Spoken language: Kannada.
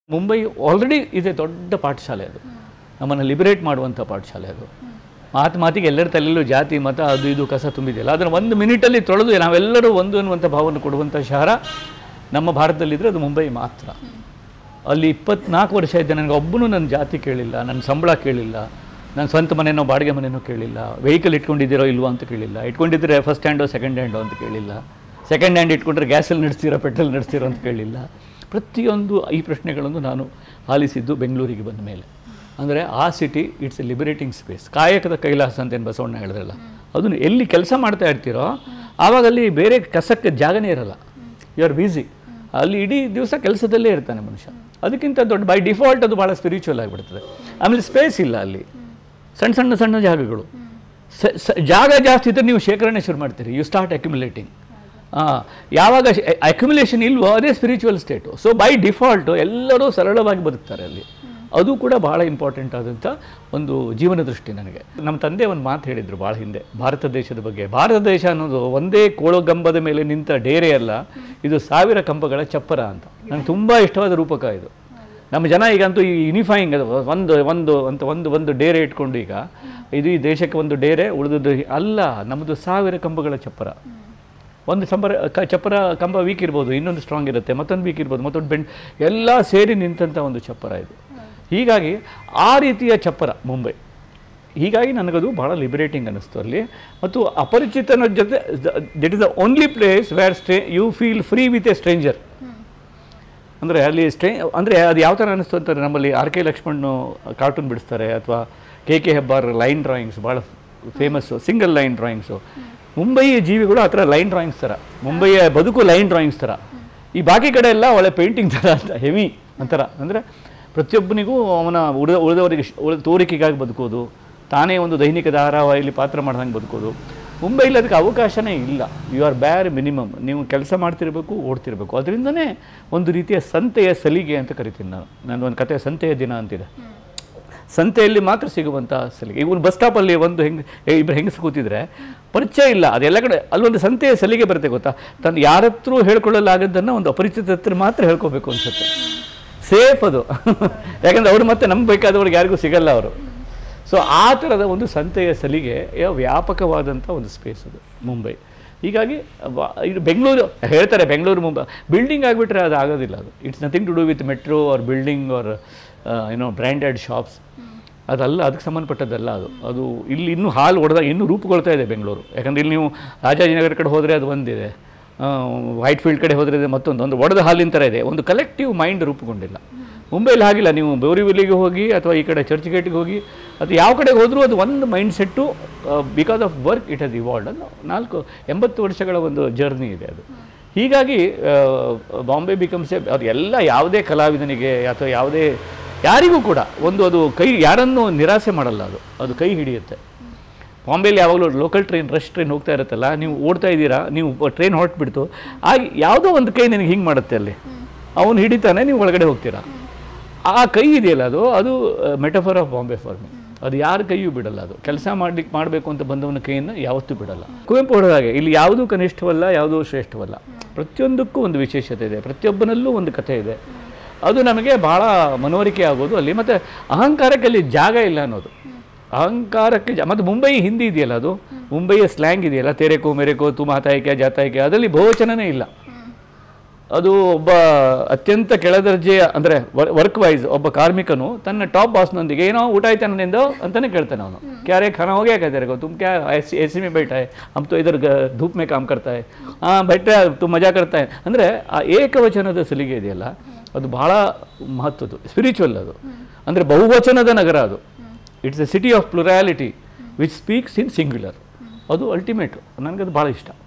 ಮುಂಬೈ ಆಲ್ರೆಡಿ ಇದೆ ದೊಡ್ಡ ಪಾಠಶಾಲೆ ಅದು ನಮ್ಮನ್ನು ಲಿಬರೇಟ್ ಮಾಡುವಂಥ ಪಾಠಶಾಲೆ ಅದು ಮಾತು ಮಾತಿಗೆ ಎಲ್ಲರ ತಲೆಯಲ್ಲೂ ಜಾತಿ ಮತ ಅದು ಇದು ಕಸ ತುಂಬಿದೆಯಲ್ಲ ಅದನ್ನು ಒಂದು ಮಿನಿಟಲ್ಲಿ ತೊಳೆದು ನಾವೆಲ್ಲರೂ ಒಂದು ಅನ್ನುವಂಥ ಭಾವನೆ ಕೊಡುವಂಥ ಶಹರ ನಮ್ಮ ಭಾರತದಲ್ಲಿದ್ದರೆ ಅದು ಮುಂಬೈ ಮಾತ್ರ ಅಲ್ಲಿ ಇಪ್ಪತ್ನಾಲ್ಕು ವರ್ಷ ಇದ್ದೆ ನನಗೆ ಒಬ್ಬನು ನನ್ನ ಜಾತಿ ಕೇಳಿಲ್ಲ ನನ್ನ ಸಂಬಳ ಕೇಳಿಲ್ಲ ನನ್ನ ಸ್ವಂತ ಮನೆನೋ ಬಾಡಿಗೆ ಮನೆನೋ ಕೇಳಿಲ್ಲ ವೆಹಿಕಲ್ ಇಟ್ಕೊಂಡಿದ್ದೀರೋ ಇಲ್ವೋ ಅಂತ ಕೇಳಿಲ್ಲ ಇಟ್ಕೊಂಡಿದ್ದರೆ ಫಸ್ಟ್ ಹ್ಯಾಂಡೋ ಸೆಕೆಂಡ್ ಹ್ಯಾಂಡೋ ಅಂತ ಕೇಳಿಲ್ಲ ಸೆಕೆಂಡ್ ಹ್ಯಾಂಡ್ ಇಟ್ಕೊಂಡ್ರೆ ಗ್ಯಾಸಲ್ಲಿ ನಡೆಸ್ತೀರೋ ಪೆಟ್ರೋಲ್ ನಡೆಸ್ತೀರೋ ಅಂತ ಕೇಳಿಲ್ಲ ಪ್ರತಿಯೊಂದು ಈ ಪ್ರಶ್ನೆಗಳನ್ನು ನಾನು ಆಲಿಸಿದ್ದು ಬೆಂಗಳೂರಿಗೆ ಬಂದ ಮೇಲೆ ಅಂದರೆ ಆ city it's a liberating space ಕಾಯಕದ ಕೈಲಾಸ ಅಂತ ಏನು ಬಸವಣ್ಣ ಹೇಳಿದ್ರಲ್ಲ ಅದನ್ನು ಎಲ್ಲಿ ಕೆಲಸ ಮಾಡ್ತಾ ಇರ್ತೀರೋ ಆವಾಗ ಅಲ್ಲಿ ಬೇರೆ ಕಸಕ್ಕೆ ಜಾಗನೇ ಇರಲ್ಲ ಯು ಆರ್ ಬ್ಯುಸಿ ಅಲ್ಲಿ ಇಡೀ ದಿವಸ ಕೆಲಸದಲ್ಲೇ ಇರ್ತಾನೆ ಮನುಷ್ಯ ಅದಕ್ಕಿಂತ ದೊಡ್ಡ ಬೈ ಡಿಫಾಲ್ಟ್ ಅದು ಭಾಳ ಸ್ಪಿರಿಚುವಲ್ ಆಗಿಬಿಡ್ತದೆ ಆಮೇಲೆ ಸ್ಪೇಸ್ ಇಲ್ಲ ಅಲ್ಲಿ ಸಣ್ಣ ಸಣ್ಣ ಸಣ್ಣ ಜಾಗಗಳು ಸ ಸ- ಜಾಗ ಜಾಸ್ತಿ ಇದ್ದರೆ ನೀವು ಶೇಖರಣೆ ಶುರು ಮಾಡ್ತೀರಿ ಯು ಸ್ಟಾರ್ಟ್ ಅಕ್ಯುಮುಲೇಟಿಂಗ್ ಯಾವಾಗ ಅಕ್ಯುಮುಲೇಷನ್ ಇಲ್ವೋ ಅದೇ spiritual state so by default ಎಲ್ಲರೂ ಸರಳವಾಗಿ ಬದುಕ್ತಾರೆ ಅಲ್ಲಿ ಅದು ಕೂಡ ಭಾಳ ಇಂಪಾರ್ಟೆಂಟ್ ಆದಂಥ ಒಂದು ಜೀವನ ದೃಷ್ಟಿ ನನಗೆ ನಮ್ಮ ತಂದೆ ಒಂದು ಮಾತು ಹೇಳಿದರು ಭಾಳ ಹಿಂದೆ ಭಾರತ ದೇಶದ ಬಗ್ಗೆ ಭಾರತ ದೇಶ ಅನ್ನೋದು ಒಂದೇ ಕೋಳಗಂಬದ ಮೇಲೆ ನಿಂತ ಡೇರೆ ಅಲ್ಲ ಇದು ಸಾವಿರ ಕಂಬಗಳ ಚಪ್ಪರ ಅಂತ ನನಗೆ ತುಂಬ ಇಷ್ಟವಾದ ರೂಪಕ ಇದು ನಮ್ಮ ಜನ ಈಗಂತೂ ಈ ಯುನಿಫೈಯಿಂಗ್ ಅದು ಒಂದು ಒಂದು ಅಂತ ಒಂದು ಒಂದು ಡೇರೆ ಇಟ್ಕೊಂಡು ಈಗ ಇದು ಈ ದೇಶಕ್ಕೆ ಒಂದು ಡೇರೆ ಉಳಿದದ್ದು ಅಲ್ಲ ನಮ್ಮದು ಸಾವಿರ ಕಂಬಗಳ ಚಪ್ಪರ ಒಂದು ಸಂಬರ ಕ ಚಪ್ಪರ ಕಂಬ ವೀಕ್ ಇರ್ಬೋದು ಇನ್ನೊಂದು ಸ್ಟ್ರಾಂಗ್ ಇರುತ್ತೆ ಮತ್ತೊಂದು ವೀಕ್ ಇರ್ಬೋದು ಮತ್ತೊಂದು ಬೆಂಡ್ ಎಲ್ಲ ಸೇರಿ ನಿಂತಂಥ ಒಂದು ಚಪ್ಪರ ಇದು ಹೀಗಾಗಿ ಆ ರೀತಿಯ ಚಪ್ಪರ ಮುಂಬೈ ಹೀಗಾಗಿ ನನಗದು ಭಾಳ ಲಿಬರೇಟಿಂಗ್ ಅನ್ನಿಸ್ತು ಅಲ್ಲಿ ಮತ್ತು ಅಪರಿಚಿತನ ಜೊತೆ that is the only place where stay you feel free with a stranger ಅಂದರೆ ಅಲ್ಲಿ ಸ್ಟ್ರೇ ಅಂದರೆ ಅದು ಯಾವ ಥರ ಅನ್ನಿಸ್ತು ಅಂತಾರೆ ನಮ್ಮಲ್ಲಿ ಆರ್ ಕೆ ಲಕ್ಷ್ಮಣ್ಣು ಕಾರ್ಟೂನ್ ಬಿಡಿಸ್ತಾರೆ ಅಥವಾ K K Hebbar line drawings ಭಾಳ ಫೇಮಸ್ಸು ಸಿಂಗಲ್ ಲೈನ್ ಡ್ರಾಯಿಂಗ್ಸು ಮುಂಬೈಯ ಜೀವಿಗಳು ಆ ಥರ ಲೈನ್ ಡ್ರಾಯಿಂಗ್ಸ್ ಥರ ಮುಂಬೈಯ ಬದುಕು ಲೈನ್ ಡ್ರಾಯಿಂಗ್ಸ್ ಥರ ಈ ಬಾಕಿ ಕಡೆ ಎಲ್ಲ ಒಳ್ಳೆ ಪೇಂಟಿಂಗ್ ಥರ ಅಂತ ಹೆವಿ ಒಂಥರ ಅಂದರೆ ಪ್ರತಿಯೊಬ್ಬನಿಗೂ ಅವನ ಉಳಿದ ಉಳಿದವರಿಗೆ ಶ್- ಉಳಿದ ತೋರಿಕೆಗಾಗಿ ಬದುಕೋದು ತಾನೇ ಒಂದು ದೈನಿಕ ಧಾರಾವಾಹಿಯಲ್ಲಿ ಪಾತ್ರ ಮಾಡ್ದಂಗೆ ಬದುಕೋದು ಮುಂಬೈಲಿ ಅದಕ್ಕೆ ಅವಕಾಶನೇ ಇಲ್ಲ ಯು ಆರ್ ಬ್ಯಾರ್ ಮಿನಿಮಮ್ ನೀವು ಕೆಲಸ ಮಾಡ್ತಿರ್ಬೇಕು ಓಡ್ತಿರ್ಬೇಕು ಅದರಿಂದನೇ ಒಂದು ರೀತಿಯ ಸಂತೆಯ ಸಲಿಗೆ ಅಂತ ಕರಿತೀನಿ ನಾನು ನಾನು ಒಂದು ಕತೆ ಸಂತೆಯ ದಿನ ಅಂತಿದೆ ಸಂತೆಯಲ್ಲಿ ಮಾತ್ರ ಸಿಗುವಂಥ ಸಲಿಗೆ ಈಗ ಒಂದು ಬಸ್ ಸ್ಟಾಪಲ್ಲಿ ಒಂದು ಹೆಂಗ್ ಇಬ್ಬರು ಹೆಂಗಸು ಕೂತಿದ್ರೆ ಪರಿಚಯ ಇಲ್ಲ ಅದೆಲ್ಲ ಕಡೆ ಅಲ್ಲೊಂದು ಸಂತೆಯ ಸಲಿಗೆ ಬರುತ್ತೆ ಗೊತ್ತಾ ತನ್ನ ಯಾರ ಹತ್ರ ಹೇಳ್ಕೊಳ್ಳಲಾಗದ್ದನ್ನು ಒಂದು ಅಪರಿಚಿತ ಹತ್ರ ಮಾತ್ರ ಹೇಳ್ಕೋಬೇಕು ಅನ್ಸುತ್ತೆ ಸೇಫ್ ಅದು ಯಾಕಂದ್ರೆ ಅವರು ಮತ್ತೆ ನಂಬಬೇಕಾದವ್ರಿಗೆ ಯಾರಿಗೂ ಸಿಗಲ್ಲ ಅವರು ಸೊ ಆ ಥರದ ಒಂದು ಸಂತೆಯ ಸಲಿಗೆ ಯ- ವ್ಯಾಪಕವಾದಂಥ ಒಂದು ಸ್ಪೇಸ್ ಅದು ಮುಂಬೈ ಹೀಗಾಗಿ ವ- ಇದು ಬೆಂಗಳೂರು ಹೇಳ್ತಾರೆ ಬೆಂಗಳೂರು ಮುಂಬೈ ಬಿಲ್ಡಿಂಗ್ ಆಗಿಬಿಟ್ರೆ ಅದು ಆಗೋದಿಲ್ಲ ಅದು it's nothing to do with metro or building or ಏನೋ ಬ್ರ್ಯಾಂಡೆಡ್ ಶಾಪ್ಸ್ ಅದಲ್ಲ ಅದಕ್ಕೆ ಸಂಬಂಧಪಟ್ಟದ್ದಲ್ಲ ಅದು ಅದು ಇಲ್ಲಿ ಇನ್ನೂ ಹಾಲು ಹೊಡೆದಾಗ ಇನ್ನೂ ರೂಪುಗೊಳ್ತಾ ಇದೆ ಬೆಂಗಳೂರು ಯಾಕಂದ್ರೆ ಇಲ್ಲಿ ನೀವು ರಾಜಾಜಿನಗರ ಕಡೆ ಹೋದರೆ ಅದು ಒಂದಿದೆ ವೈಟ್ ಫೀಲ್ಡ್ ಕಡೆ ಹೋದರೆ ಇದು ಮತ್ತೊಂದು ಒಂದು ಒಡೆದ ಹಾಲಿನ ಥರ ಇದೆ ಒಂದು ಕಲೆಕ್ಟಿವ್ ಮೈಂಡ್ ರೂಪುಗೊಂಡಿಲ್ಲ ಮುಂಬೈಲಿ ಹಾಗಿಲ್ಲ ನೀವು ಬೋರಿವಿಲ್ಲಿಗೆ ಹೋಗಿ ಅಥವಾ ಈ ಕಡೆ ಚರ್ಚ್ ಗೇಟ್ಗೆ ಹೋಗಿ ಅದು ಯಾವ ಕಡೆಗೆ ಹೋದರೂ ಅದು ಒಂದು mindset because of work it has evolved ಅನ್ನೋ ನಾಲ್ಕು ಎಂಬತ್ತು ವರ್ಷಗಳ ಒಂದು ಜರ್ನಿ ಇದೆ ಅದು ಹೀಗಾಗಿ ಆ, ಬಾಂಬೆ ಬಿಕಮ್ಸ್ ಎ ಅದು ಎಲ್ಲ ಯಾವುದೇ ಕಲಾವಿದನಿಗೆ ಅಥವಾ ಯಾವುದೇ ಯಾರಿಗೂ ಕೂಡ ಒಂದು ಅದು ಕೈ ಯಾರನ್ನೂ ನಿರಾಸೆ ಮಾಡಲ್ಲ ಅದು ಅದು ಕೈ ಹಿಡಿಯುತ್ತೆ ಬಾಂಬೆಲಿ ಯಾವಾಗಲೂ ಲೋಕಲ್ ಟ್ರೈನ್ ರಶ್ ಟ್ರೈನ್ ಹೋಗ್ತಾ ಇರುತ್ತಲ್ಲ ನೀವು ಓಡ್ತಾ ಇದ್ದೀರಾ ನೀವು ಟ್ರೈನ್ ಹೊರಟ್ಬಿಡ್ತು ಆಗ ಯಾವುದೋ ಒಂದು ಕೈ ನಿನಗೆ ಹಿಂಗೆ ಮಾಡುತ್ತೆ ಅಲ್ಲಿ ಅವನು ಹಿಡಿತಾನೆ ನೀವು ಒಳಗಡೆ ಹೋಗ್ತೀರಾ ಆ ಕೈ ಇದೆಯಲ್ಲ ಅದು ಅದು metaphor of Bombay for me ಅದು ಯಾರ ಕೈಯೂ ಬಿಡಲ್ಲ ಅದು ಕೆಲಸ ಮಾಡ್ಲಿಕ್ಕೆ ಮಾಡಬೇಕು ಅಂತ ಬಂದವನ ಕೈಯನ್ನು ಯಾವತ್ತೂ ಬಿಡಲ್ಲ ಕುವೆಂಪು ಹೇಳಿದ ಹಾಗೆ ಇಲ್ಲಿ ಯಾವುದೂ ಕನಿಷ್ಠವಲ್ಲ ಯಾವುದೂ ಶ್ರೇಷ್ಠವಲ್ಲ ಪ್ರತಿಯೊಂದಕ್ಕೂ ಒಂದು ವಿಶೇಷತೆ ಇದೆ ಪ್ರತಿಯೊಬ್ಬನಲ್ಲೂ ಒಂದು ಕಥೆ ಇದೆ ಅದು ನಮಗೆ ಭಾಳ ಮನವರಿಕೆ ಆಗೋದು ಅಲ್ಲಿ ಮತ್ತು ಅಹಂಕಾರಕ್ಕೆ ಅಲ್ಲಿ ಜಾಗ ಇಲ್ಲ ಅನ್ನೋದು ಅಹಂಕಾರಕ್ಕೆ ಜ ಮತ್ತು ಮುಂಬೈ ಹಿಂದಿ ಇದೆಯಲ್ಲ ಅದು ಮುಂಬೈಯ ಸ್ಲ್ಯಾಂಗ್ ಇದೆಯಲ್ಲ ತೆರೆಕೋ ಮೆರೆಕೋ ತು ಮಾತಾಯಿಕೆ ಜಾತಾಯಿಕೆ ಅದರಲ್ಲಿ ಬಹುವಚನನೇ ಇಲ್ಲ ಅದು ಒಬ್ಬ ಅತ್ಯಂತ ಕೆಳದರ್ಜೆಯ ಅಂದರೆ ವರ್ಕ್ ವೈಸ್ ಒಬ್ಬ ಕಾರ್ಮಿಕನು ತನ್ನ ಟಾಪ್ ಬಾಸ್ನೊಂದಿಗೆ ಏನೋ ಊಟ ಆಯ್ತಾ ನನ್ನಿಂದ ಅಂತಾನೆ ಕೇಳ್ತಾನೆ ಅವನು ಕ್ಯಾರೆ ಖಾನ ಹೋಗಿ क्या तेरे को तुम क्या ऐसी ऐसी में बैठा है हम तो इधर ग- धूप में काम करता है ಹಾಂ बैठे तुम ಮಜಾ करता है ಅಂದರೆ ಆ ಏಕವಚನದ ಸಲಿಗೆ ಇದೆಯಲ್ಲ ಅದು ಬಹಳ ಮಹತ್ವದ್ದು ಸ್ಪಿರಿಚುವಲ್ ಅದು ಅಂದರೆ ಬಹುವಚನದ ನಗರ ಅದು it's a city of plurality which speaks in singular ಅದು ಅಲ್ಟಿಮೇಟ್ ನನಗದು ಭಾಳ ಇಷ್ಟ